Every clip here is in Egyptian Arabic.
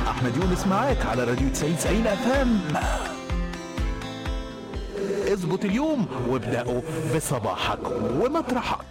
احمد يونس معاك على راديو 90 90 اف ام اظبط اليوم وابدأوا بصباحك ومطرحك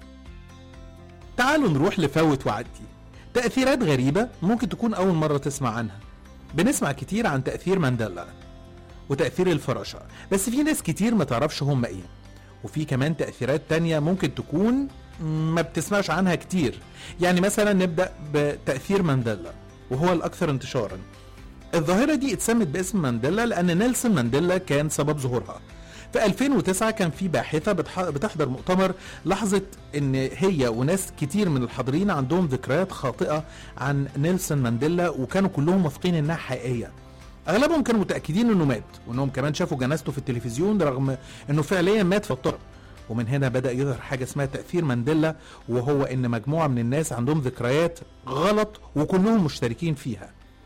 تعالوا نروح لفوت وعدي تأثيرات غريبة ممكن تكون أول مرة تسمع عنها بنسمع كتير عن تأثير مانديلا وتأثير الفراشة بس في ناس كتير ما تعرفش هم ايه وفي كمان تأثيرات تانية ممكن تكون ما بتسمعش عنها كتير يعني مثلا نبدأ بتأثير مانديلا وهو الأكثر انتشارا الظاهرة دي اتسمت باسم مانديلا لأن نيلسون مانديلا كان سبب ظهورها في 2009 كان في باحثة بتح- بتحضر مؤتمر لاحظت ان هي وناس كتير من الحاضرين عندهم ذكريات خاطئة عن نيلسون مانديلا وكانوا كلهم واثقين انها حقيقية اغلبهم كانوا متاكدين انه مات وانهم كمان شافوا جنازته في التلفزيون رغم انه فعليا مات في الطرق ومن هنا بدا يظهر حاجه اسمها تاثير مانديلا وهو ان مجموعه من الناس عندهم ذكريات غلط وكلهم مشتركين فيها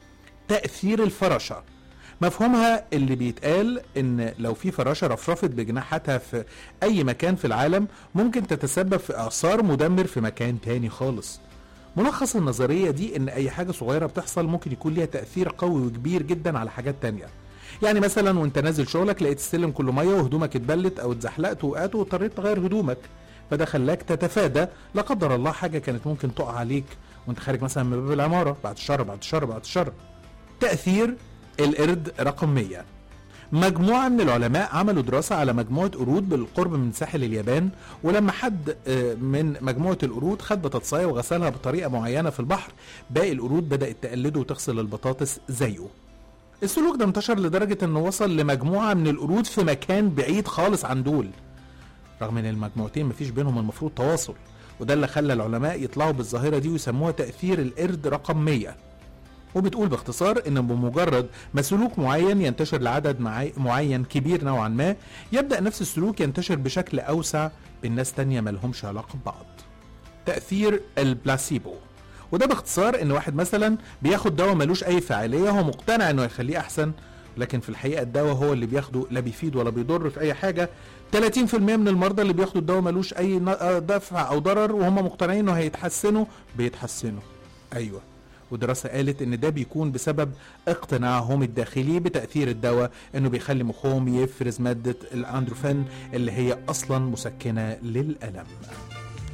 تاثير الفراشه مفهومها اللي بيتقال ان لو في فراشه رفرفت بجناحاتها في اي مكان في العالم ممكن تتسبب في اعصار مدمر في مكان تاني خالص ملخص النظرية دي ان اي حاجة صغيرة بتحصل ممكن يكون ليها تأثير قوي وكبير جدا على حاجات تانية يعني مثلا وانت نازل شغلك لقيت السلم كله ميه وهدومك اتبلت او اتزحلقت وقعت واضطريت تغير هدومك فده خلاك تتفادى لا قدر الله حاجه كانت ممكن تقع عليك وانت خارج مثلا من باب العماره بعد الشر بعد الشر بعد الشر تاثير القرد رقم 100 مجموعة من العلماء عملوا دراسة على مجموعة قرود بالقرب من ساحل اليابان ولما حد آه، من مجموعة القرود خد بطاطساية وغسلها بطريقة معينة في البحر باقي القرود بدأت تقلده وتغسل البطاطس زيه السلوك ده انتشر لدرجة انه وصل لمجموعة من القرود في مكان بعيد خالص عن دول رغم ان المجموعتين مفيش بينهم المفروض تواصل وده اللي خلى العلماء يطلعوا بالظاهرة دي ويسموها تأثير القرد رقم 100 وبتقول باختصار ان بمجرد ما سلوك معين ينتشر لعدد معي- معين كبير نوعا ما يبدا نفس السلوك ينتشر بشكل اوسع بين ناس تانية ملهمش علاقه ببعض تاثير البلاسيبو وده باختصار ان واحد مثلا بياخد دواء ملوش اي فاعليه هو مقتنع انه هيخليه احسن لكن في الحقيقه الدواء هو اللي بياخده لا بيفيد ولا بيضر في اي حاجه 30% من المرضى اللي بياخدوا الدواء ملوش اي ن- آه دفع او ضرر وهم مقتنعين انه هيتحسنوا بيتحسنوا ايوه ودراسة قالت ان ده بيكون بسبب اقتناعهم الداخلي بتأثير الدواء انه بيخلي مخهم يفرز مادة الاندروفين اللي هي اصلا مسكنة للألم